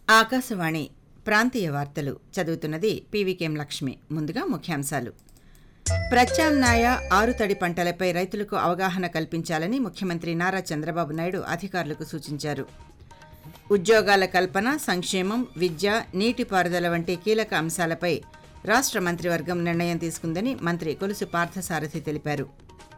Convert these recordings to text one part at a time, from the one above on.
ఆకాశవాణి ప్రాంతీయ వార్తలు చదువుతున్నది పీవీకేం లక్ష్మి ముందుగా ముఖ్యాంశాలు ప్రత్యామ్నాయ ఆరుతడి పంటలపై రైతులకు అవగాహన కల్పించాలని ముఖ్యమంత్రి నారా చంద్రబాబు నాయుడు అధికారులకు సూచించారు ఉద్యోగాల కల్పన సంక్షేమం విద్య నీటిపారుదల వంటి కీలక అంశాలపై రాష్ట్ర మంత్రివర్గం నిర్ణయం తీసుకుందని మంత్రి కొలుసు పార్థసారథి తెలిపారు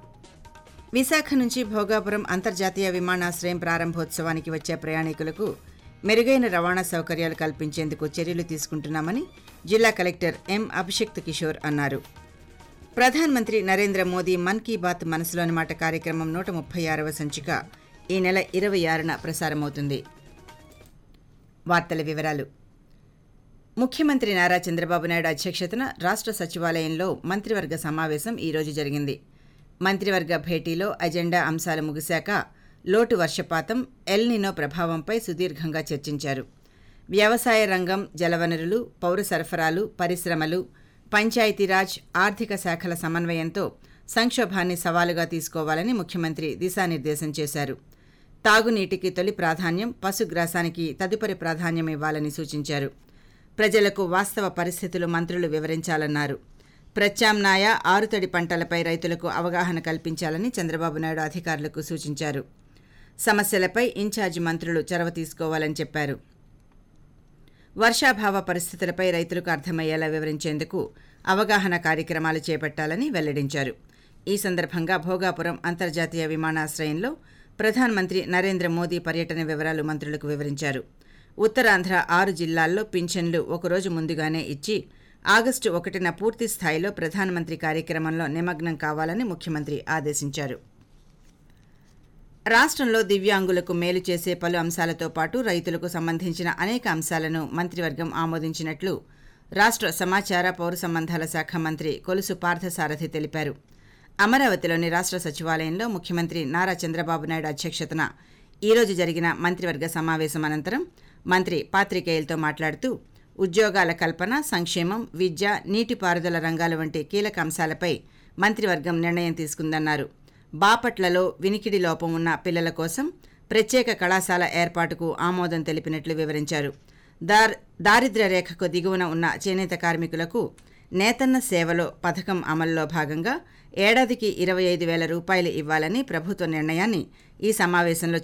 విశాఖ నుంచి భోగాపురం అంతర్జాతీయ విమానాశ్రయం ప్రారంభోత్సవానికి వచ్చే ప్రయాణికులకు మెరుగైన రవాణా సౌకర్యాలు కల్పించేందుకు చర్యలు తీసుకుంటున్నామని జిల్లా కలెక్టర్ ఎం అభిషిక్త్ కిషోర్ అన్నారు ప్రధానమంత్రి నరేంద్ర మోదీ మన్ కీ బాత్ మనసులోని మాట కార్యక్రమం నూట ముప్పై ఆరవ సంచిక ఈ నెల ఇరవై ఆరున ప్రసారమవుతుంది వార్తల వివరాలు ముఖ్యమంత్రి నారా చంద్రబాబు నాయుడు అధ్యక్షతన రాష్ట్ర సచివాలయంలో మంత్రివర్గ సమావేశం ఈ రోజు జరిగింది మంత్రివర్గ భేటీలో అజెండా అంశాలు ముగిశాక లోటు వర్షపాతం ఎల్ నినో ప్రభావంపై సుదీర్ఘంగా చర్చించారు వ్యవసాయ రంగం జలవనరులు పౌర సరఫరాలు పరిశ్రమలు పంచాయతీరాజ్ ఆర్థిక శాఖల సమన్వయంతో సంక్షోభాన్ని సవాలుగా తీసుకోవాలని ముఖ్యమంత్రి దిశానిర్దేశం చేశారు తాగునీటికి తొలి ప్రాధాన్యం పశుగ్రాసానికి తదుపరి ప్రాధాన్యం ఇవ్వాలని సూచించారు ప్రజలకు వాస్తవ పరిస్థితులు మంత్రులు వివరించాలన్నారు ప్రత్యామ్నాయ ఆరుతడి పంటలపై రైతులకు అవగాహన కల్పించాలని చంద్రబాబు నాయుడు అధికారులకు సూచించారు సమస్యలపై ఇన్ఛార్జి మంత్రులు చొరవ తీసుకోవాలని చెప్పారు వర్షాభావ పరిస్థితులపై రైతులకు అర్థమయ్యేలా వివరించేందుకు అవగాహన కార్యక్రమాలు చేపట్టాలని వెల్లడించారు ఈ సందర్భంగా భోగాపురం అంతర్జాతీయ విమానాశ్రయంలో ప్రధానమంత్రి నరేంద్ర మోదీ పర్యటన వివరాలు మంత్రులకు వివరించారు ఉత్తరాంధ్ర ఆరు జిల్లాల్లో పింఛన్లు ఒకరోజు ముందుగానే ఇచ్చి ఆగస్టు ఒకటిన పూర్తి స్థాయిలో ప్రధానమంత్రి కార్యక్రమంలో నిమగ్నం కావాలని ముఖ్యమంత్రి ఆదేశించారు రాష్ట్రంలో దివ్యాంగులకు మేలు చేసే పలు అంశాలతో పాటు రైతులకు సంబంధించిన అనేక అంశాలను మంత్రివర్గం ఆమోదించినట్లు రాష్ట్ర సమాచార పౌర సంబంధాల శాఖ మంత్రి కొలుసు పార్థసారథి తెలిపారు అమరావతిలోని రాష్ట్ర సచివాలయంలో ముఖ్యమంత్రి నారా చంద్రబాబు నాయుడు అధ్యక్షతన ఈ రోజు జరిగిన మంత్రివర్గ సమావేశం అనంతరం మంత్రి పాత్రికేయులతో మాట్లాడుతూ ఉద్యోగాల కల్పన సంక్షేమం విద్య నీటిపారుదల రంగాల వంటి కీలక అంశాలపై మంత్రివర్గం నిర్ణయం తీసుకుందన్నారు బాపట్లలో వినికిడి లోపం ఉన్న పిల్లల కోసం ప్రత్యేక కళాశాల ఏర్పాటుకు ఆమోదం తెలిపినట్లు వివరించారు దార్ దారిద్ర్య రేఖకు దిగువన ఉన్న చేనేత కార్మికులకు నేతన్న సేవలో పథకం అమల్లో భాగంగా ఏడాదికి ఇరవై ఐదు వేల రూపాయలు ఇవ్వాలని ప్రభుత్వ నిర్ణయాన్ని ఈ సమావేశంలో